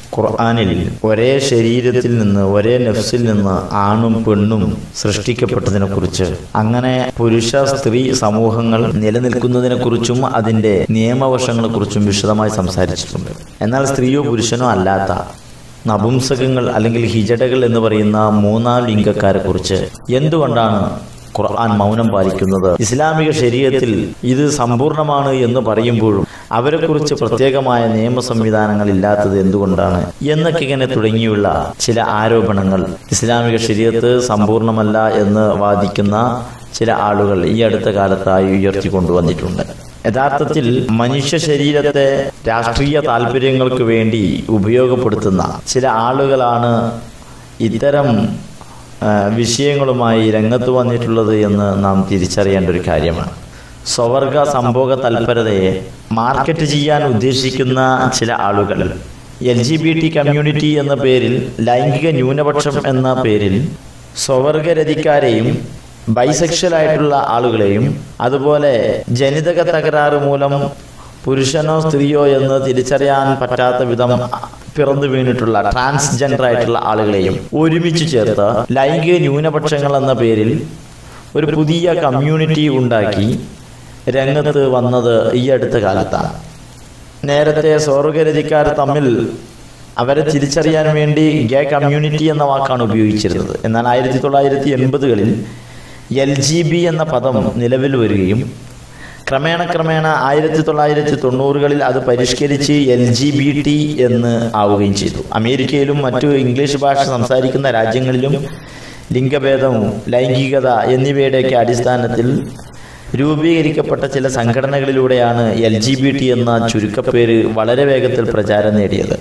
ഖുർആാനിൽ ഒരേ ശരീരത്തിൽ നിന്ന് ഒരേ നഫ്സിൽ നിന്ന് ആണും പെണ്ണും സൃഷ്ടിക്കപ്പെട്ടതിനെ കുറിച്ച് അങ്ങനെ പുരുഷ സ്ത്രീ സമൂഹങ്ങൾ നിലനിൽക്കുന്നതിനെ കുറിച്ചും അതിന്റെ നിയമവശങ്ങളെ കുറിച്ചും വിശദമായി സംസാരിച്ചിട്ടുണ്ട് എന്നാൽ സ്ത്രീയോ പുരുഷനോ അല്ലാത്ത നപുംസകങ്ങൾ അല്ലെങ്കിൽ ഹിജടകൾ എന്ന് പറയുന്ന മൂന്നാം ലിംഗക്കാരെ കുറിച്ച് എന്തുകൊണ്ടാണ് ഖുർആൻ മൗനം പാലിക്കുന്നത് ഇസ്ലാമിക ശരീരത്തിൽ ഇത് സമ്പൂർണ്ണമാണ് എന്ന് പറയുമ്പോഴും അവരെക്കുറിച്ച് പ്രത്യേകമായ നിയമ സംവിധാനങ്ങൾ ഇല്ലാത്തത് എന്തുകൊണ്ടാണ് എന്നൊക്കെ ഇങ്ങനെ തുടങ്ങിയുള്ള ചില ആരോപണങ്ങൾ ഇസ്ലാമിക ശരീരത്ത് സമ്പൂർണ്ണമല്ല എന്ന് വാദിക്കുന്ന ചില ആളുകൾ ഈ അടുത്ത കാലത്തായി ഉയർത്തിക്കൊണ്ടുവന്നിട്ടുണ്ട് യഥാർത്ഥത്തിൽ മനുഷ്യ ശരീരത്തെ രാഷ്ട്രീയ താല്പര്യങ്ങൾക്ക് വേണ്ടി ഉപയോഗപ്പെടുത്തുന്ന ചില ആളുകളാണ് ഇത്തരം ആ, വിഷയങ്ങളുമായി രംഗത്ത് വന്നിട്ടുള്ളത് എന്ന് നാം തിരിച്ചറിയേണ്ട ഒരു കാര്യമാണ് സ്വവർഗ സംഭോഗ തൽപരതയെ മാർക്കറ്റ് ചെയ്യാൻ ഉദ്ദേശിക്കുന്ന ചില ആളുകൾ L G B T community എന്ന പേരിൽ ലൈംഗിക ന്യൂനപക്ഷം എന്ന പേരിൽ സ്വവർഗരതിക്കാരെയും ബൈസെക്ഷൽ ആയിട്ടുള്ള ആളുകളെയും അതുപോലെ ജനിതക തകരാറ് മൂലം പുരുഷനോ സ്ത്രീയോ എന്ന് തിരിച്ചറിയാൻ പറ്റാത്ത വിധം പിറന്നു വീണിട്ടുള്ള ട്രാൻസ്ജെൻഡർ ആയിട്ടുള്ള ആളുകളെയും ഒരുമിച്ച് ചേർത്ത് ലൈംഗിക ന്യൂനപക്ഷങ്ങൾ എന്ന പേരിൽ ഒരു പുതിയ കമ്മ്യൂണിറ്റി ഉണ്ടാക്കി രംഗത്ത് വന്നത് ഈ അടുത്ത കാലത്താണ് നേരത്തെ സ്വർഗരതിക്കാർ തമ്മിൽ അവരെ തിരിച്ചറിയാൻ വേണ്ടി ഗേ കമ്മ്യൂണിറ്റി എന്ന വാക്കാണ് ഉപയോഗിച്ചിരുന്നത് എന്നാൽ ആയിരത്തി തൊള്ളായിരത്തി എൺപതുകളിൽ എൽ ജി ബി എന്ന പദം നിലവിൽ വരികയും ക്രമേണ ക്രമേണ ആയിരത്തി തൊള്ളായിരത്തി തൊണ്ണൂറുകളിൽ അത് പരിഷ്കരിച്ച് എൽ ജി ബി ടി എന്ന് ആവുകയും ചെയ്തു അമേരിക്കയിലും മറ്റു ഇംഗ്ലീഷ് ഭാഷ സംസാരിക്കുന്ന രാജ്യങ്ങളിലും ലിംഗഭേദവും ലൈംഗികത എന്നിവയുടെയൊക്കെ അടിസ്ഥാനത്തിൽ രൂപീകരിക്കപ്പെട്ട ചില സംഘടനകളിലൂടെയാണ് എൽ ജി ബി ടി എന്ന ചുരുക്കപ്പേര് വളരെ വേഗത്തിൽ പ്രചാരം നേടിയത്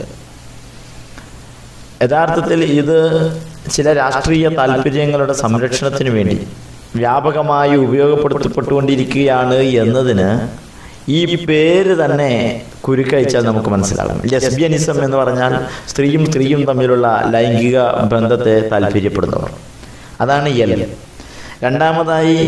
യഥാർത്ഥത്തിൽ ഇത് ചില രാഷ്ട്രീയ താല്പര്യങ്ങളുടെ സംരക്ഷണത്തിന് വേണ്ടി വ്യാപകമായി ഉപയോഗപ്പെടുത്തപ്പെട്ടുകൊണ്ടിരിക്കുകയാണ് എന്നതിന് ഈ പേര് തന്നെ കുരുക്കഴിച്ചാൽ നമുക്ക് മനസ്സിലാകും ലെസ്ബിയനിസം എന്ന് പറഞ്ഞാൽ സ്ത്രീയും സ്ത്രീയും തമ്മിലുള്ള ലൈംഗിക ബന്ധത്തെ താല്പര്യപ്പെടുന്നവർ അതാണ് എൽ രണ്ടാമതായി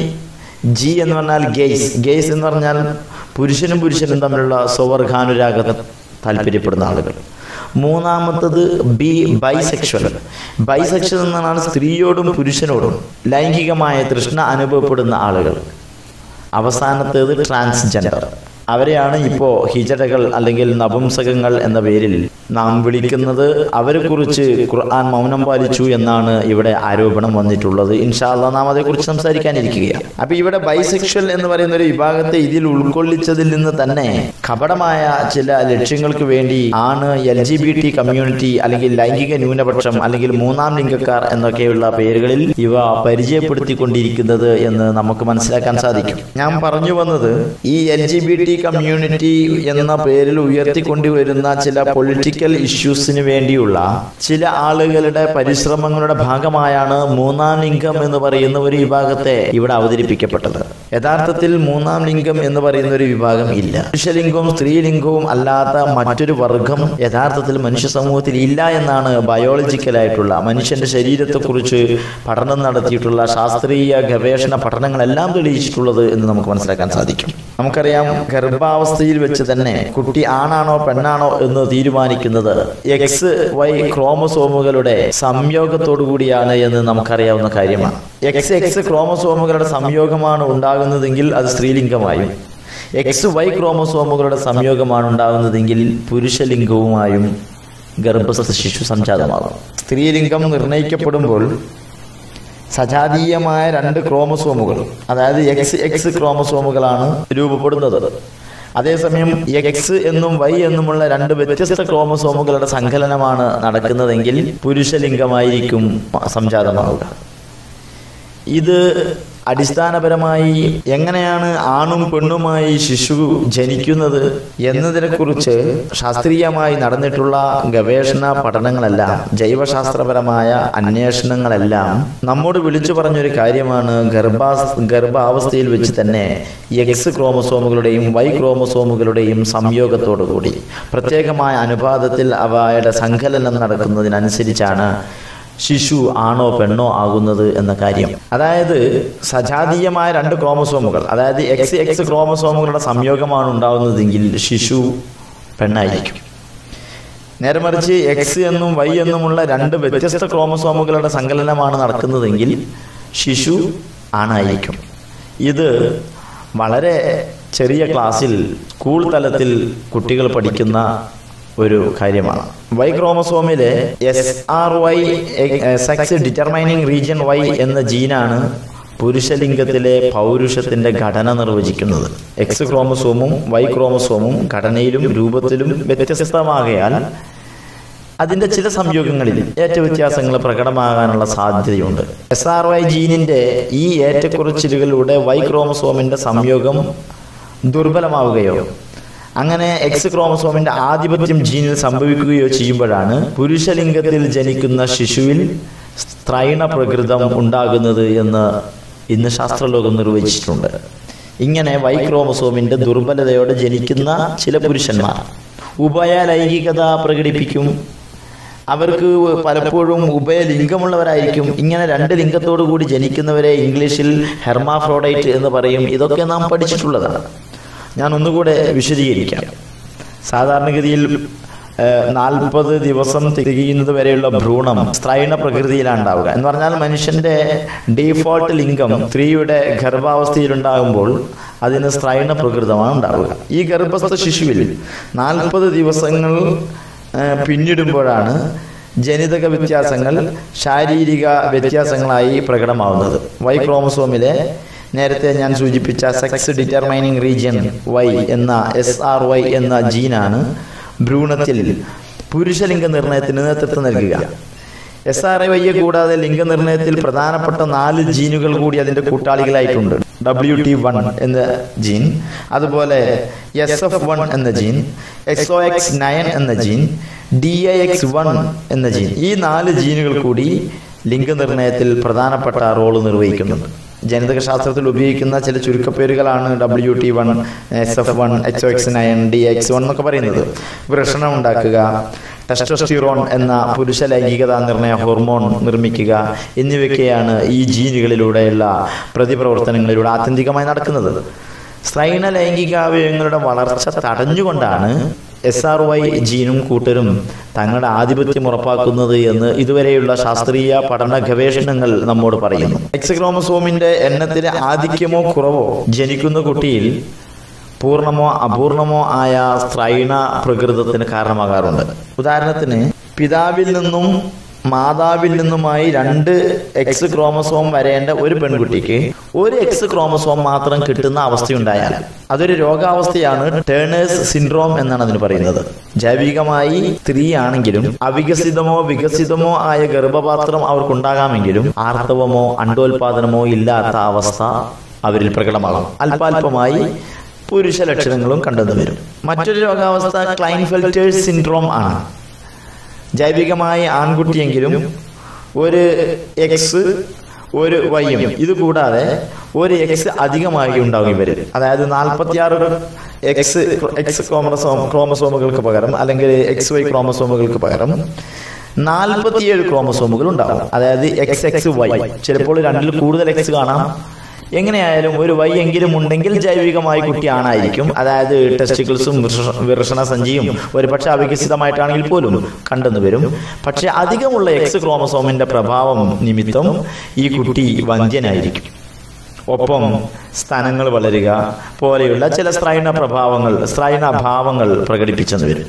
ജി എന്ന് പറഞ്ഞാൽ ഗെയ്സ് ഗെയ്സ് എന്ന് പറഞ്ഞാൽ പുരുഷനും പുരുഷനും തമ്മിലുള്ള സ്വവർഗാനുരാഗ താല്പര്യപ്പെടുന്ന ആളുകൾ മൂന്നാമത്തത് ബി ബൈസെക്ഷൽ ബൈസെക്ഷൽ എന്നാണ് സ്ത്രീയോടും പുരുഷനോടും ലൈംഗികമായ തൃഷ്ണ അനുഭവപ്പെടുന്ന ആളുകൾ അവസാനത്തേത് ട്രാൻസ്ജെൻഡർ അവരെയാണ് ഇപ്പോൾ ഹിജടകൾ അല്ലെങ്കിൽ നപുംസകങ്ങൾ എന്ന പേരിൽ നാം വിളിക്കുന്നത് അവരെക്കുറിച്ച് ഖുർആൻ മൗനം പാലിച്ചു എന്നാണ് ഇവിടെ ആരോപണം വന്നിട്ടുള്ളത് ഇൻഷാല്ല നാം അതേക്കുറിച്ച് സംസാരിക്കാനിരിക്കുകയാണ് അപ്പൊ ഇവിടെ ബൈസെക്ഷൽ എന്ന് പറയുന്ന ഒരു വിഭാഗത്തെ ഇതിൽ ഉൾക്കൊള്ളിച്ചതിൽ നിന്ന് തന്നെ കപടമായ ചില ലക്ഷ്യങ്ങൾക്ക് വേണ്ടി ആണ് L G B T community അല്ലെങ്കിൽ ലൈംഗിക ന്യൂനപക്ഷം അല്ലെങ്കിൽ മൂന്നാം ലിംഗക്കാർ എന്നൊക്കെയുള്ള പേരുകളിൽ ഇവ പരിചയപ്പെടുത്തിക്കൊണ്ടിരിക്കുന്നത് എന്ന് നമുക്ക് മനസ്സിലാക്കാൻ സാധിക്കും ഞാൻ പറഞ്ഞു വന്നത് ഈ L G B T community എന്ന പേരിൽ ഉയർത്തിക്കൊണ്ടുവരുന്ന ചില പൊളിറ്റിക്കൽ ഇഷ്യൂസിന് വേണ്ടിയുള്ള ചില ആളുകളുടെ പരിശ്രമങ്ങളുടെ ഭാഗമായാണ് മൂന്നാം ലിംഗം എന്ന് പറയുന്ന ഒരു വിഭാഗത്തെ ഇവിടെ അവതരിപ്പിക്കപ്പെട്ടത് യഥാർത്ഥത്തിൽ മൂന്നാം ലിംഗം എന്ന് പറയുന്ന ഒരു വിഭാഗം ഇല്ല പുരുഷലിംഗവും സ്ത്രീലിംഗവും അല്ലാത്ത മറ്റൊരു വർഗം യഥാർത്ഥത്തിൽ മനുഷ്യ സമൂഹത്തിൽ ഇല്ല എന്നാണ് ബയോളജിക്കലായിട്ടുള്ള മനുഷ്യന്റെ ശരീരത്തെക്കുറിച്ച് പഠനം നടത്തിയിട്ടുള്ള ശാസ്ത്രീയ ഗവേഷണ പഠനങ്ങളെല്ലാം തെളിയിച്ചിട്ടുള്ളത് എന്ന് നമുക്ക് മനസ്സിലാക്കാൻ സാധിക്കും നമുക്കറിയാം ഗർഭാവസ്ഥയിൽ വെച്ച് തന്നെ കുട്ടി ആണാണോ പെണ്ണാണോ എന്ന് തീരുമാനിക്കുന്നത് എക്സ് വൈ ക്രോമസോമുകളുടെ സംയോഗത്തോടു കൂടിയാണ് എന്ന് നമുക്കറിയാവുന്ന കാര്യമാണ് എക്സ് എക്സ് ക്രോമസോമുകളുടെ സംയോഗമാണ് ഉണ്ടാകുന്നതെങ്കിൽ അത് സ്ത്രീലിംഗമായും എക്സ് വൈ ക്രോമസോമുകളുടെ സംയോഗമാണ് ഉണ്ടാകുന്നതെങ്കിൽ പുരുഷലിംഗവുമായും ഗർഭസ്ഥ ശിശു സംജാതമാകും സ്ത്രീലിംഗം നിർണയിക്കപ്പെടുമ്പോൾ സജാതീയമായ രണ്ട് ക്രോമസോമുകൾ അതായത് എക്സ് എക്സ് ക്രോമസോമുകളാണ് രൂപപ്പെടുന്നത് അതേസമയം എക്സ് എന്നും വൈ എന്നുമുള്ള രണ്ട് വ്യത്യസ്ത ക്രോമസോമുകളുടെ സങ്കലനമാണ് നടക്കുന്നതെങ്കിൽ പുരുഷലിംഗമായിരിക്കും സംജാതമാവുക ഇത് അടിസ്ഥാനപരമായി എങ്ങനെയാണ് ആണും പെണ്ണുമായി ശിശു ജനിക്കുന്നത് എന്നതിനെക്കുറിച്ച് ശാസ്ത്രീയമായി നടന്നിട്ടുള്ള ഗവേഷണ പഠനങ്ങളെല്ലാം ജൈവശാസ്ത്രപരമായ അന്വേഷണങ്ങളെല്ലാം നമ്മോട് വിളിച്ചു പറഞ്ഞൊരു കാര്യമാണ് ഗർഭാ ഗർഭാവസ്ഥയിൽ വെച്ച് തന്നെ എക്സ് ക്രോമസോമുകളുടെയും വൈ ക്രോമസോമുകളുടെയും സംയോഗത്തോടു കൂടി പ്രത്യേകമായ അനുപാതത്തിൽ അവയുടെ സങ്കലനം നടക്കുന്നതിനനുസരിച്ചാണ് ശിശു ആണോ പെണ്ണോ ആകുന്നത് എന്ന കാര്യം അതായത് സജാതീയമായ രണ്ട് ക്രോമസോമുകൾ അതായത് എക്സ് എക്സ് ക്രോമസോമുകളുടെ സംയോഗമാണ് ഉണ്ടാകുന്നതെങ്കിൽ ശിശു പെണ്ണായിരിക്കും നേരെ മറിച്ച് എക്സ് എന്നും വൈ എന്നുമുള്ള രണ്ട് വ്യത്യസ്ത ക്രോമസോമുകളുടെ സങ്കലനമാണ് നടക്കുന്നതെങ്കിൽ ശിശു ആണായിരിക്കും ഇത് വളരെ ചെറിയ ക്ലാസ്സിൽ സ്കൂൾ തലത്തിൽ കുട്ടികൾ പഠിക്കുന്ന ഒരു കാര്യമാണ് വൈ ക്രോമസോമിലെ S R Y sex determining region Y എന്ന ജീനാണ് പുരുഷലിംഗത്തിലെ പൗരുഷത്തിന്റെ ഘടന നിർവചിക്കുന്നത് എക്സ് ക്രോമസോമും വൈ ക്രോമസോമും ഘടനയിലും രൂപത്തിലും വ്യത്യസ്തമാകയാൽ അതിന്റെ ചില സംയോഗങ്ങളിൽ ഏറ്റ വ്യത്യാസങ്ങൾ പ്രകടമാകാനുള്ള സാധ്യതയുണ്ട് എസ് ആർ വൈ ജീനിന്റെ ഈ ഏറ്റക്കുറച്ചിലുകളിലൂടെ വൈ ക്രോമസോമിന്റെ സംയോഗം ദുർബലമാവുകയോ അങ്ങനെ എക്സ് ക്രോമസോമിന്റെ ആധിപത്യം ജീനിൽ സംഭവിക്കുകയോ ചെയ്യുമ്പോഴാണ് പുരുഷലിംഗത്തിൽ ജനിക്കുന്ന ശിശുവിൽ സ്ത്രൈണ പ്രകൃതം ഉണ്ടാകുന്നത് എന്ന് ഇന്ന് ശാസ്ത്രലോകം നിർവചിച്ചിട്ടുണ്ട് ഇങ്ങനെ വൈ ക്രോമസോമിന്റെ ദുർബലതയോടെ ജനിക്കുന്ന ചില പുരുഷന്മാർ ഉഭയലൈംഗികത പ്രകടിപ്പിക്കും അവർക്ക് പലപ്പോഴും ഉഭയലിംഗമുള്ളവരായിരിക്കും ഇങ്ങനെ രണ്ട് ലിംഗത്തോടു കൂടി ജനിക്കുന്നവരെ ഇംഗ്ലീഷിൽ ഹെർമാഫ്രോഡൈറ്റ് എന്ന് പറയും ഇതൊക്കെ നാം പഠിച്ചിട്ടുള്ളതാണ് ഞാൻ ഒന്നുകൂടെ വിശദീകരിക്കാം സാധാരണഗതിയിൽ നാൽപ്പത് ദിവസം തികയുന്നത് വരെയുള്ള ഭ്രൂണം സ്ത്രൈണ പ്രകൃതിയിലാണ് ഉണ്ടാവുക എന്ന് പറഞ്ഞാൽ മനുഷ്യന്റെ ഡീഫോൾട്ട് ലിംഗം സ്ത്രീയുടെ ഗർഭാവസ്ഥയിലുണ്ടാകുമ്പോൾ അതിന് സ്ത്രൈണ പ്രകൃതമാണ് ഉണ്ടാവുക ഈ ഗർഭസ്ഥ ശിശുവിൽ നാൽപ്പത് ദിവസങ്ങൾ പിന്നിടുമ്പോഴാണ് ജനിതക വ്യത്യാസങ്ങൾ ശാരീരിക വ്യത്യാസങ്ങളായി പ്രകടമാവുന്നത് വൈ ക്രോമസോമിലെ നേരത്തെ ഞാൻ സൂചിപ്പിച്ച സെക്സ് ഡിറ്റർമൈനിങ് റീജിയൻ വൈ എന്ന എസ് ആർ വൈ എന്ന ജീനാണ് ഭ്രൂണത്തിൽ പുരുഷലിംഗ നിർണയത്തിന് നേതൃത്വം നൽകുക എസ് ആർ ഐ വൈയെ കൂടാതെ ലിംഗനിർണയത്തിൽ പ്രധാനപ്പെട്ട നാല് ജീനുകൾ കൂടി അതിന്റെ കൂട്ടാളികളായിട്ടുണ്ട് ഡബ്ല്യു ടി വൺ എന്ന ജീൻ അതുപോലെ എസ് എഫ് വൺ എന്ന ജീൻ എക്സ് ഒ എക്സ് നയൻ എന്ന ജീൻ ഡി എ എക്സ് വൺ എന്ന ജീൻ ഈ നാല് ജീനുകൾ കൂടി ലിംഗനിർണയത്തിൽ പ്രധാനപ്പെട്ട റോള് നിർവഹിക്കുന്നുണ്ട് ജനിതക ശാസ്ത്രത്തിൽ ഉപയോഗിക്കുന്ന ചില ചുരുക്കപ്പേരുകളാണ് W T one S F one H O X nine D X one എന്നൊക്കെ പറയുന്നത് വൃഷണം ഉണ്ടാക്കുക ടെസ്റ്റോസ്റ്റിറോൺ എന്ന പുരുഷ ലൈംഗികതാ നിർണയ ഹോർമോൺ നിർമ്മിക്കുക എന്നിവയൊക്കെയാണ് ഈ ജീനുകളിലൂടെയുള്ള പ്രതിപ്രവർത്തനങ്ങളിലൂടെ ആത്യന്തികമായി നടക്കുന്നത് സ്ത്രൈണ ലൈംഗിക അവയവങ്ങളുടെ വളർച്ച തടഞ്ഞുകൊണ്ടാണ് എസ് ആർ വൈ ജീനും കൂട്ടരും തങ്ങളുടെ ആധിപത്യം ഉറപ്പാക്കുന്നത് എന്ന് ഇതുവരെയുള്ള ശാസ്ത്രീയ പഠന ഗവേഷണങ്ങൾ നമ്മോട് പറയുന്നു എക്സ് ക്രോമസോമിന്റെ എണ്ണത്തിലെ ആധിക്യമോ കുറവോ ജനിക്കുന്ന കുട്ടിയിൽ പൂർണ്ണമോ അപൂർണമോ ആയ സ്ത്രൈണ പ്രകൃതത്തിന് കാരണമാകാറുണ്ട് ഉദാഹരണത്തിന് പിതാവിൽ നിന്നും മാതാവിൽ നിന്നുമായി രണ്ട് എക്സ് ക്രോമസോം വരേണ്ട ഒരു പെൺകുട്ടിക്ക് ഒരു എക്സ് ക്രോമസോം മാത്രം കിട്ടുന്ന അവസ്ഥയുണ്ടായാൽ അതൊരു രോഗാവസ്ഥയാണ് ടേണേഴ്സ് സിൻഡ്രോം എന്നാണ് അതിന് പറയുന്നത് ജൈവികമായി സ്ത്രീയാണെങ്കിലും അവികസിതമോ വികസിതമോ ആയ ഗർഭപാത്രം അവർക്കുണ്ടാകാമെങ്കിലും ആർത്തവമോ അണ്ടോൽപാദനമോ ഇല്ലാത്ത അവസ്ഥ അവരിൽ പ്രകടമാകും അല്പാൽപമായി പുരുഷ ലക്ഷണങ്ങളും കണ്ടെന്നു വരും മറ്റൊരു രോഗാവസ്ഥ ക്ലൈൻഫെൽറ്റേഴ്സ് സിൻഡ്രോം ആണ് ജൈവികമായി ആൺകുട്ടിയെങ്കിലും ഒരു എക്സ് ഒരു വൈയും ഇത് കൂടാതെ ഒരു എക്സ് അധികമായി ഉണ്ടാകും ഇവര് അതായത് നാൽപ്പത്തിയാറ് എക്സ് എക്സ് ക്രോമസോം ക്രോമസോമുകൾക്ക് പകരം അല്ലെങ്കിൽ എക്സ് വൈ ക്രോമസോമുകൾക്ക് പകരം നാൽപ്പത്തിയേഴ് ക്രോമസോമുകൾ ഉണ്ടാകും അതായത് എക്സ് എക്സ് വൈ ചിലപ്പോൾ രണ്ടിൽ കൂടുതൽ എക്സ് കാണാം എങ്ങനെയായാലും ഒരു വൈ എങ്കിലും ഉണ്ടെങ്കിൽ ജൈവികമായി കുട്ടി ആണായിരിക്കും അതായത് ടെസ്റ്റിക്കിൾസും വിർഷണ സഞ്ചിയും ഒരു പക്ഷെ അവികസിതമായിട്ടാണെങ്കിൽ പോലും കണ്ടെന്നു വരും പക്ഷെ അധികമുള്ള എക്സ് ക്രോമസോമിന്റെ പ്രഭാവം നിമിത്തം ഈ കുട്ടി വന്ധ്യനായിരിക്കും ഒപ്പം സ്ഥാനങ്ങൾ വളരുക പോലെയുള്ള ചില സ്ത്രൈണ പ്രഭാവങ്ങൾ സ്ത്രൈണ അഭാവങ്ങൾ പ്രകടിപ്പിച്ചെന്ന് വരും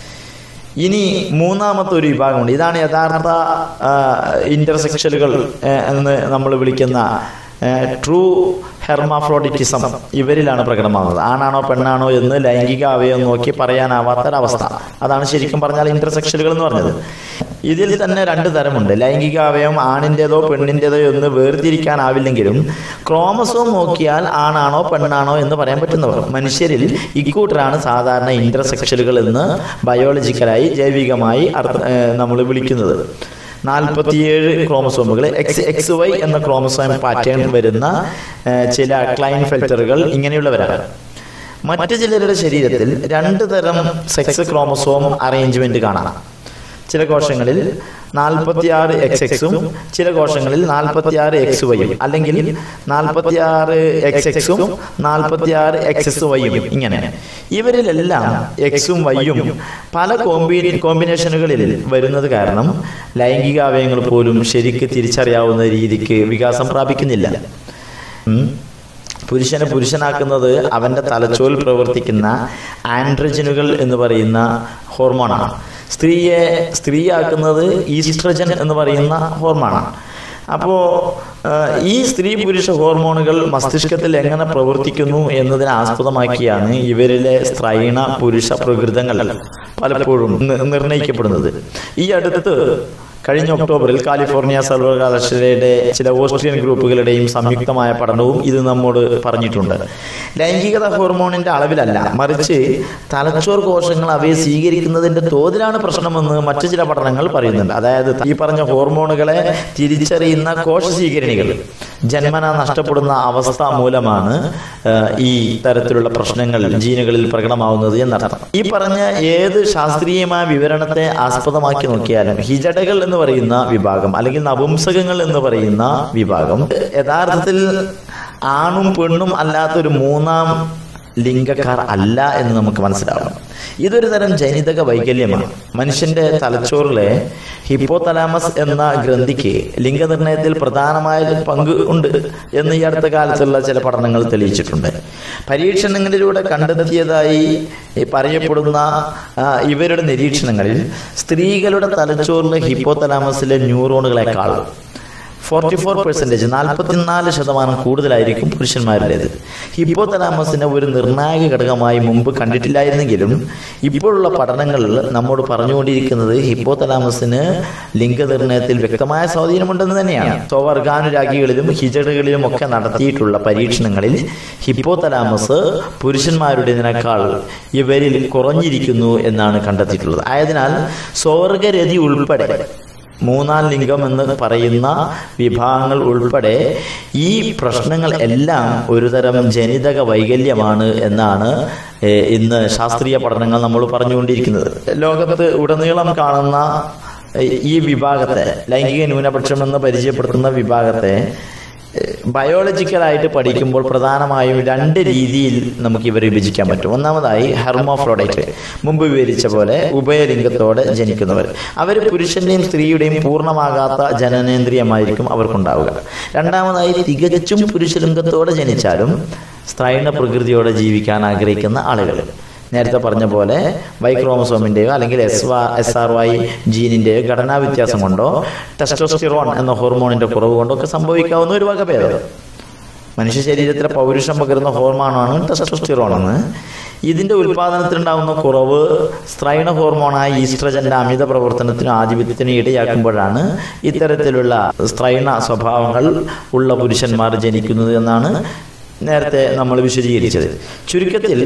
ഇനി മൂന്നാമത്തെ ഒരു വിഭാഗമുണ്ട് ഇതാണ് യഥാർത്ഥ ഇന്റർസെക്ഷലുകൾ എന്ന് നമ്മൾ വിളിക്കുന്ന ട്രൂ ഹെർമാഫ്രോഡിറ്റിസം ഇവരിലാണ് പ്രകടമാകുന്നത് ആണാണോ പെണ്ണാണോ എന്ന് ലൈംഗിക അവയവം നോക്കി പറയാനാവാത്തൊരവസ്ഥ അതാണ് ശരിക്കും പറഞ്ഞാൽ ഇന്റർസെക്ഷലുകൾ എന്ന് പറഞ്ഞത് ഇതിൽ തന്നെ രണ്ട് തരമുണ്ട് ലൈംഗിക അവയവം ആണിൻ്റെതോ പെണ്ണിൻ്റെതോ എന്ന് വേർതിരിക്കാനാവില്ലെങ്കിലും ക്രോമസോം നോക്കിയാൽ ആണാണോ പെണ്ണാണോ എന്ന് പറയാൻ പറ്റുന്നവർ മനുഷ്യരിൽ ഇക്കൂട്ടരാണ് സാധാരണ ഇന്റർസെക്ഷലുകൾ എന്ന് ബയോളജിക്കലായി ജൈവികമായി നമ്മൾ വിളിക്കുന്നത് നാൽപ്പത്തിയേഴ് ക്രോമസോമുകൾ എക്സ് എക്സ് വൈ എന്ന ക്രോമസോം പാറ്റേൺ വരുന്ന ചില ക്ലൈൻ ഫിൽറ്ററുകൾ ഇങ്ങനെയുള്ളവരാണ് മറ്റു ചിലരുടെ ശരീരത്തിൽ രണ്ട് തരം സെക്സ് ക്രോമസോം അറേഞ്ച്മെന്റ് കാണാം ചില കോശങ്ങളിൽ നാൽപ്പത്തിയാറ് എക്സ് എക്സും ചില കോശങ്ങളിൽ നാൽപ്പത്തിയാറ് എക്സ് വൈയും അല്ലെങ്കിൽ നാൽപ്പത്തിയാറ് എക്സ് എക്സും നാൽപ്പത്തിയാറ് എക്സ് എസ് വൈയും ഇങ്ങനെ ഇവരിലെല്ലാം എക്സും വൈയും പല കോമ്പി കോമ്പിനേഷനുകളിൽ വരുന്നത് കാരണം ലൈംഗിക അവയവങ്ങൾ പോലും ശരിക്ക് തിരിച്ചറിയാവുന്ന രീതിക്ക് വികാസം പ്രാപിക്കുന്നില്ല ഉം. പുരുഷനെ പുരുഷനാക്കുന്നത് അവൻ്റെ തലച്ചോറിൽ പ്രവർത്തിക്കുന്ന ആൻഡ്രജനുകൾ എന്ന് പറയുന്ന ഹോർമോണാണ് സ്ത്രീയെ സ്ത്രീയാക്കുന്നത് ഈസ്ട്രജൻ എന്ന് പറയുന്ന ഹോർമോണാണ് അപ്പോൾ ഈ സ്ത്രീ പുരുഷ ഹോർമോണുകൾ മസ്തിഷ്കത്തിൽ എങ്ങനെ പ്രവർത്തിക്കുന്നു എന്നതിനെ ആസ്പദമാക്കിയാണ് ഇവരിലെ സ്ത്രൈണ പുരുഷ പ്രകൃതങ്ങൾ പലപ്പോഴും നി- നിർണയിക്കപ്പെടുന്നത് ഈ അടുത്ത് കഴിഞ്ഞ ഒക്ടോബറിൽ കാലിഫോർണിയ സർവകലാശാലയുടെ ചില ഓസ്ട്രിയൻ ഗ്രൂപ്പുകളുടെയും സംയുക്തമായ പഠനവും ഇത് നമ്മോട് പറഞ്ഞിട്ടുണ്ട് ലൈംഗികത ഹോർമോണിന്റെ അളവിലല്ല മറിച്ച് തലച്ചോർ കോശങ്ങൾ അവയെ സ്വീകരിക്കുന്നതിന്റെ തോതിലാണ് പ്രശ്നമെന്ന് മറ്റു ചില പഠനങ്ങൾ പറയുന്നുണ്ട് അതായത് ഈ പറഞ്ഞ ഹോർമോണുകളെ തിരിച്ചറിയുന്ന കോശ സ്വീകരണികൾ ജന്മന നഷ്ടപ്പെടുന്ന അവസ്ഥ മൂലമാണ് ആ, ഈ തരത്തിലുള്ള പ്രശ്നങ്ങൾ ജീനുകളിൽ പ്രകടമാവുന്നത് എന്നർത്ഥം ഈ പറഞ്ഞ ഏത് ശാസ്ത്രീയമായ വിവരണത്തെ ആസ്പദമാക്കി നോക്കിയാലും ഹിജടകൾ എന്ന് പറയുന്ന വിഭാഗം അല്ലെങ്കിൽ നപുംസകങ്ങൾ എന്ന് പറയുന്ന വിഭാഗം യഥാർത്ഥത്തിൽ ആണും പെണ്ണും അല്ലാത്തൊരു മൂന്നാം ലിംഗക്കാർ അല്ല എന്ന് നമുക്ക് മനസ്സിലാവണം ഇതൊരു തരം ജനിതക വൈകല്യമാണ് മനുഷ്യന്റെ തലച്ചോറിലെ ഹിപ്പോതലാമസ് എന്ന ഗ്രന്ഥിക്ക് ലിംഗനിർണയത്തിൽ പ്രധാനമായ പങ്ക് ഉണ്ട് എന്ന് ഈ അടുത്ത കാലത്തുള്ള ചില പഠനങ്ങൾ തെളിയിച്ചിട്ടുണ്ട് പരീക്ഷണങ്ങളിലൂടെ കണ്ടെത്തിയതായി ഈ പറയപ്പെടുന്ന ആ, ഇവരുടെ നിരീക്ഷണങ്ങളിൽ സ്ത്രീകളുടെ തലച്ചോറിലെ ഹിപ്പോതലാമസിലെ ന്യൂറോണുകളെക്കാൾ ഫോർട്ടി ഫോർ പെർസെൻറ്റേജ് നാൽപ്പത്തിനാല് ശതമാനം കൂടുതലായിരിക്കും പുരുഷന്മാരുടേത് ഹിപ്പോതലാമസിനെ ഒരു നിർണായക ഘടകമായി മുമ്പ് കണ്ടിട്ടില്ലായിരുന്നെങ്കിലും ഇപ്പോഴുള്ള പഠനങ്ങളിൽ നമ്മോട് പറഞ്ഞുകൊണ്ടിരിക്കുന്നത് ഹിപ്പോതലാമസിന് ലിംഗനിർണയത്തിൽ വ്യക്തമായ സ്വാധീനമുണ്ടെന്ന് തന്നെയാണ് സ്വവർഗാനുരാഗികളിലും ഹിജഡുകളിലും ഒക്കെ നടത്തിയിട്ടുള്ള പരീക്ഷണങ്ങളിൽ ഹിപ്പോതലാമസ് പുരുഷന്മാരുടേതിനേക്കാൾ ഇവരിൽ കുറഞ്ഞിരിക്കുന്നു എന്നാണ് കണ്ടെത്തിയിട്ടുള്ളത് ആയതിനാൽ സ്വർഗരതി ഉൾപ്പെടെ മൂന്നാം ലിംഗം എന്ന് പറയുന്ന വിഭാഗങ്ങൾ ഉൾപ്പെടെ ഈ പ്രശ്നങ്ങൾ എല്ലാം ഒരുതരം ജനിതക വൈകല്യമാണ് എന്നാണ് ഏഹ്, ഇന്ന് ശാസ്ത്രീയ പഠനങ്ങൾ നമ്മൾ പറഞ്ഞുകൊണ്ടിരിക്കുന്നത് ലോകത്ത് ഉടനീളം കാണുന്ന ഏഹ്, ഈ വിഭാഗത്തെ ലൈംഗിക ന്യൂനപക്ഷം എന്ന് പരിചയപ്പെടുത്തുന്ന വിഭാഗത്തെ ബയോളജിക്കലായിട്ട് പഠിക്കുമ്പോൾ പ്രധാനമായും രണ്ട് രീതിയിൽ നമുക്ക് ഇവരെ വിഭജിക്കാൻ പറ്റും ഒന്നാമതായി ഹെർമോഫ്രോഡൈറ്റ് മുമ്പ് വിവരിച്ച പോലെ ഉഭയലിംഗത്തോടെ ജനിക്കുന്നവർ അവർ പുരുഷന്റെയും സ്ത്രീയുടെയും പൂർണ്ണമാകാത്ത ജനനേന്ദ്രിയമായിരിക്കും അവർക്കുണ്ടാവുക രണ്ടാമതായി തികച്ചും പുരുഷലിംഗത്തോടെ ജനിച്ചാലും സ്ത്രൈണ പ്രകൃതിയോടെ ജീവിക്കാൻ ആഗ്രഹിക്കുന്ന ആളുകൾ നേരത്തെ പറഞ്ഞ പോലെ വൈ ക്രോമസോമിന്റെയോ അല്ലെങ്കിൽ എസ് വ എസ് ആർ വൈ ജീനിന്റെയോ ഘടനാ വ്യത്യാസം കൊണ്ടോ ടെസ്റ്റോസ്റ്റിറോൺ എന്ന ഹോർമോണിന്റെ കുറവ് കൊണ്ടോ ഒക്കെ സംഭവിക്കാവുന്ന ഒരു വകഭേദം മനുഷ്യ ശരീരത്തിലെ പൗരുഷം പകരുന്ന ഹോർമോണാണ് ടെസ്റ്റോസ്റ്റിറോൺ എന്ന് ഇതിന്റെ ഉൽപാദനത്തിലുണ്ടാകുന്ന കുറവ് സ്ത്രൈണ ഹോർമോണായ ഈസ്ട്രജന്റെ അമിത പ്രവർത്തനത്തിനും ആധിപത്യത്തിനും ഇടയാക്കുമ്പോഴാണ് ഇത്തരത്തിലുള്ള സ്ത്രൈണ സ്വഭാവങ്ങൾ ഉള്ള പുരുഷന്മാർ ജനിക്കുന്നത് എന്നാണ് നേരത്തെ നമ്മൾ വിശദീകരിച്ചത് ചുരുക്കത്തിൽ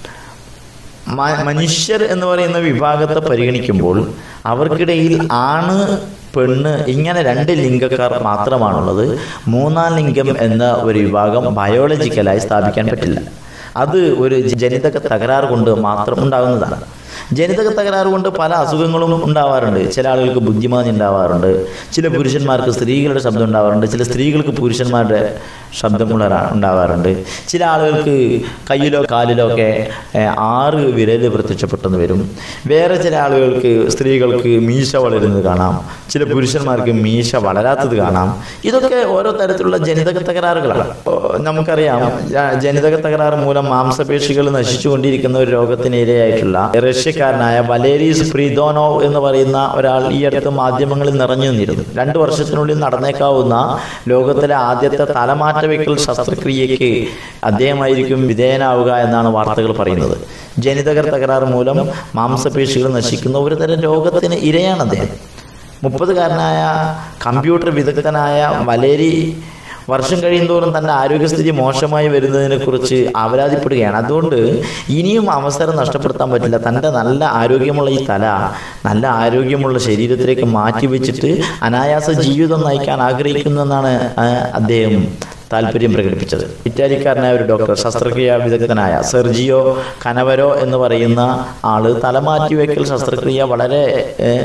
മ- മനുഷ്യർ എന്ന് പറയുന്ന വിഭാഗത്തെ പരിഗണിക്കുമ്പോൾ അവർക്കിടയിൽ ആണ് പെണ്ണ് ഇങ്ങനെ രണ്ട് ലിംഗക്കാർ മാത്രമാണുള്ളത് മൂന്നാം ലിംഗം എന്ന ഒരു വിഭാഗം ബയോളജിക്കലായി സ്ഥാപിക്കാൻ പറ്റില്ല അത് ഒരു ജനിതക തകരാറ് കൊണ്ട് മാത്രം ഉണ്ടാകുന്നതാണ് ജനിതക തകരാറ് കൊണ്ട് പല അസുഖങ്ങളും ഉണ്ടാവാറുണ്ട് ചില ആളുകൾക്ക് ബുദ്ധിമാന്യം ഉണ്ടാവാറുണ്ട് ചില പുരുഷന്മാർക്ക് സ്ത്രീകളുടെ ശബ്ദം ഉണ്ടാവാറുണ്ട് ചില സ്ത്രീകൾക്ക് പുരുഷന്മാരുടെ ശബ്ദം ഉള്ളവരാ- ഉണ്ടാവാറുണ്ട് ചില ആളുകൾക്ക് കയ്യിലോ കാലിലോ ഒക്കെ ഏഹ്, ആറ് വിരൽ പ്രത്യക്ഷപ്പെട്ടെന്ന് വരും വേറെ ചില ആളുകൾക്ക് സ്ത്രീകൾക്ക് മീശ വളരുന്നത് കാണാം ചില പുരുഷന്മാർക്ക് മീശ വളരാത്തത് കാണാം ഇതൊക്കെ ഓരോ തരത്തിലുള്ള ജനിതക തകരാറുകളാണ് ഓ, നമുക്കറിയാം ജ- ജനിതക തകരാറ് മൂലം മാംസപേശികൾ നശിച്ചുകൊണ്ടിരിക്കുന്ന ഒരു രോഗത്തിന് ഇരയായിട്ടുള്ള റഷ്യക്കാരനായ വലേരീസ് പ്രീതോനോവ് എന്ന് പറയുന്ന ഒരാൾ ഈ അടുത്ത് മാധ്യമങ്ങളിൽ നിറഞ്ഞു നിന്നിരുന്നു രണ്ടു വർഷത്തിനുള്ളിൽ നടന്നേക്കാവുന്ന ലോകത്തിലെ ആദ്യത്തെ തലമാറ്റ വയ്ക്കൽ ശസ്ത്രക്രിയയ്ക്ക് അദ്ദേഹമായിരിക്കും വിധേയനാവുക എന്നാണ് വാർത്തകൾ പറയുന്നത് ജനിതക തകരാറ് മൂലം മാംസപേശികൾ നശിക്കുന്ന ഒരു തരം രോഗത്തിന് ഇരയാണ് അദ്ദേഹം മുപ്പതുകാരനായ കമ്പ്യൂട്ടർ വിദഗ്ധനായ വലേരി വർഷം കഴിയുന്തോറും തൻ്റെ ആരോഗ്യസ്ഥിതി മോശമായി വരുന്നതിനെ കുറിച്ച് അപരാധിപ്പെടുകയാണ് അതുകൊണ്ട് ഇനിയും അവസരം നഷ്ടപ്പെടുത്താൻ പറ്റില്ല തൻ്റെ നല്ല ആരോഗ്യമുള്ള ഈ തല നല്ല ആരോഗ്യമുള്ള ശരീരത്തിലേക്ക് മാറ്റി വെച്ചിട്ട് അനായാസ ജീവിതം നയിക്കാൻ ആഗ്രഹിക്കുന്നു ആ, അദ്ദേഹം താല്പര്യം പ്രകടിപ്പിച്ചത് ഇറ്റാലിക്കാരനായ ഒരു ഡോക്ടർ ശസ്ത്രക്രിയ വിദഗ്ധനായ സെർജിയോ കനവരോ എന്ന് പറയുന്ന ആള് തലമാറ്റി വെക്കൽ ശസ്ത്രക്രിയ വളരെ ഏഹ്,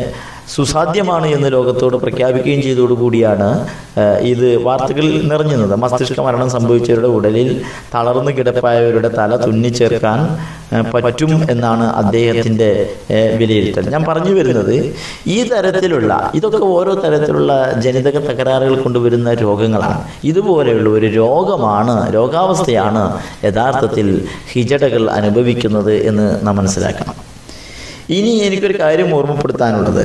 സുസാധ്യമാണ് എന്ന് ലോകത്തോട് പ്രഖ്യാപിക്കുകയും ചെയ്തതോടുകൂടിയാണ് ഏഹ്, ഇത് വാർത്തകളിൽ നിറഞ്ഞുന്നത് മസ്തിഷ്ക മരണം സംഭവിച്ചവരുടെ ഉടലിൽ തളർന്നു കിടപ്പായവരുടെ തല തുന്നിച്ചേർക്കാൻ ഏഹ്, പറ്റും എന്നാണ് അദ്ദേഹത്തിൻ്റെ ഏഹ്, വിലയിരുത്തൽ ഞാൻ പറഞ്ഞു വരുന്നത് ഈ തരത്തിലുള്ള ഇതൊക്കെ ഓരോ തരത്തിലുള്ള ജനിതക തകരാറുകൾ കൊണ്ടുവരുന്ന രോഗങ്ങളാണ് ഇതുപോലെയുള്ള ഒരു രോഗമാണ് രോഗാവസ്ഥയാണ് യഥാർത്ഥത്തിൽ ഹിജടകൾ അനുഭവിക്കുന്നത് എന്ന് നാം മനസ്സിലാക്കണം ഇനി എനിക്കൊരു കാര്യം ഓർമ്മപ്പെടുത്താനുള്ളത്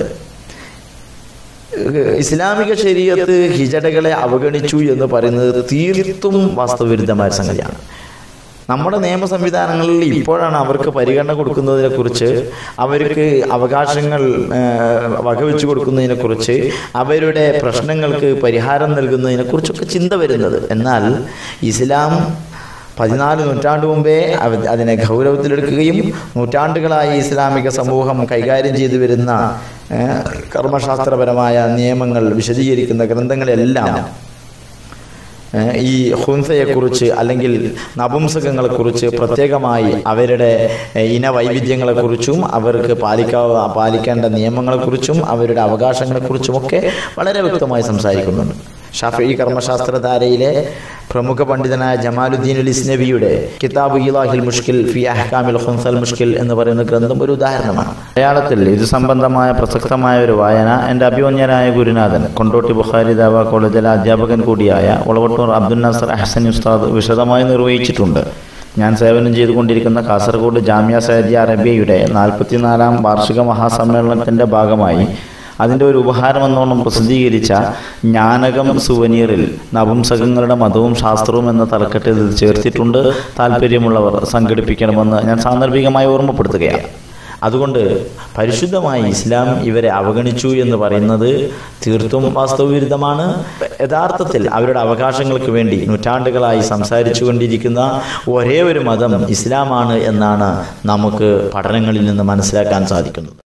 ഏഹ് ഇസ്ലാമിക ശരീരത്ത് ഹിജടകളെ അവഗണിച്ചു എന്ന് പറയുന്നത് തീർത്തും വാസ്തവവിരുദ്ധമായ ഒരു സംഗതിയാണ് നമ്മുടെ നിയമ സംവിധാനങ്ങളിൽ ഇപ്പോഴാണ് അവർക്ക് പരിഗണന കൊടുക്കുന്നതിനെ കുറിച്ച് അവർക്ക് അവകാശങ്ങൾ ഏഹ്, വകവെച്ചു കൊടുക്കുന്നതിനെ കുറിച്ച് അവരുടെ പ്രശ്നങ്ങൾക്ക് പരിഹാരം നൽകുന്നതിനെ കുറിച്ചൊക്കെ ചിന്ത വരുന്നത് എന്നാൽ ഇസ്ലാം പതിനാല് നൂറ്റാണ്ട് മുമ്പേ അവ- അതിനെ ഗൗരവത്തിലെടുക്കുകയും നൂറ്റാണ്ടുകളായി ഇസ്ലാമിക സമൂഹം കൈകാര്യം ചെയ്തു വരുന്ന ഏഹ്, കർമ്മശാസ്ത്രപരമായ നിയമങ്ങൾ വിശദീകരിക്കുന്ന ഗ്രന്ഥങ്ങളെല്ലാം ഏഹ് ഈ ഹുൻസയെക്കുറിച്ച് അല്ലെങ്കിൽ നപുംസകങ്ങളെക്കുറിച്ച് പ്രത്യേകമായി അവരുടെ ഏഹ് ഇനവൈവിധ്യങ്ങളെക്കുറിച്ചും അവർക്ക് പാലിക്കാ പാലിക്കേണ്ട നിയമങ്ങളെക്കുറിച്ചും അവരുടെ അവകാശങ്ങളെക്കുറിച്ചുമൊക്കെ വളരെ വ്യക്തമായി സംസാരിക്കുന്നുണ്ട് ഷാഫി കർമ്മശാസ്ത്രധാരയിലെ പ്രമുഖ പണ്ഡിതനായ ജമാലുദ്ദീൻ അൽ ഇസ്നബിയുടെ കിതാബ് ഇലാഹിൽ മുഷ്കിൽ ഫി അഹ്കാമിൽ ഹുൻസൽ മുഷ്കിൽ എന്ന് പറയുന്ന ഗ്രന്ഥം ഒരു ഉദാഹരണമാണ് മലയാളത്തിൽ ഇത് സംബന്ധമായ പ്രസക്തമായ ഒരു വായന എൻ്റെ അഭിമന്യനായ ഗുരുനാഥൻ കൊണ്ടോട്ടി ബുഖാരി ദാവ കോളേജിലെ അധ്യാപകൻ കൂടിയായ ഒളവട്ടൂർ അബ്ദുൽ നാസർ അഹ്സൻ ഉസ്താദ് വിശദമായി നിർവഹിച്ചിട്ടുണ്ട് ഞാൻ സേവനം ചെയ്തുകൊണ്ടിരിക്കുന്ന കാസർഗോഡ് ജാമ്യ സൈദ്യ അറബിയയുടെ നാൽപ്പത്തിനാലാം വാർഷിക മഹാസമ്മേളനത്തിൻ്റെ ഭാഗമായി അതിൻ്റെ ഒരു ഉപഹാരമെന്നോണം പ്രസിദ്ധീകരിച്ച ജ്ഞാനകം സുവനീറിൽ നപുംസകങ്ങളുടെ മതവും ശാസ്ത്രവും എന്ന തലക്കെട്ടിൽ ഇത് ചേർത്തിട്ടുണ്ട് താല്പര്യമുള്ളവർ സംഘടിപ്പിക്കണമെന്ന് ഞാൻ സാന്ദർഭികമായി ഓർമ്മപ്പെടുത്തുകയാണ് അതുകൊണ്ട് പരിശുദ്ധമായ ഇസ്ലാം ഇവരെ അവഗണിച്ചു എന്ന് പറയുന്നത് തീർത്തും വാസ്തവവിരുദ്ധമാണ് യഥാർത്ഥത്തിൽ അവരുടെ അവകാശങ്ങൾക്ക് വേണ്ടി നൂറ്റാണ്ടുകളായി സംസാരിച്ചു കൊണ്ടിരിക്കുന്ന ഒരേ ഒരു മതം ഇസ്ലാമാണ് എന്നാണ് നമുക്ക് പഠനങ്ങളിൽ നിന്ന് മനസ്സിലാക്കാൻ സാധിക്കുന്നത്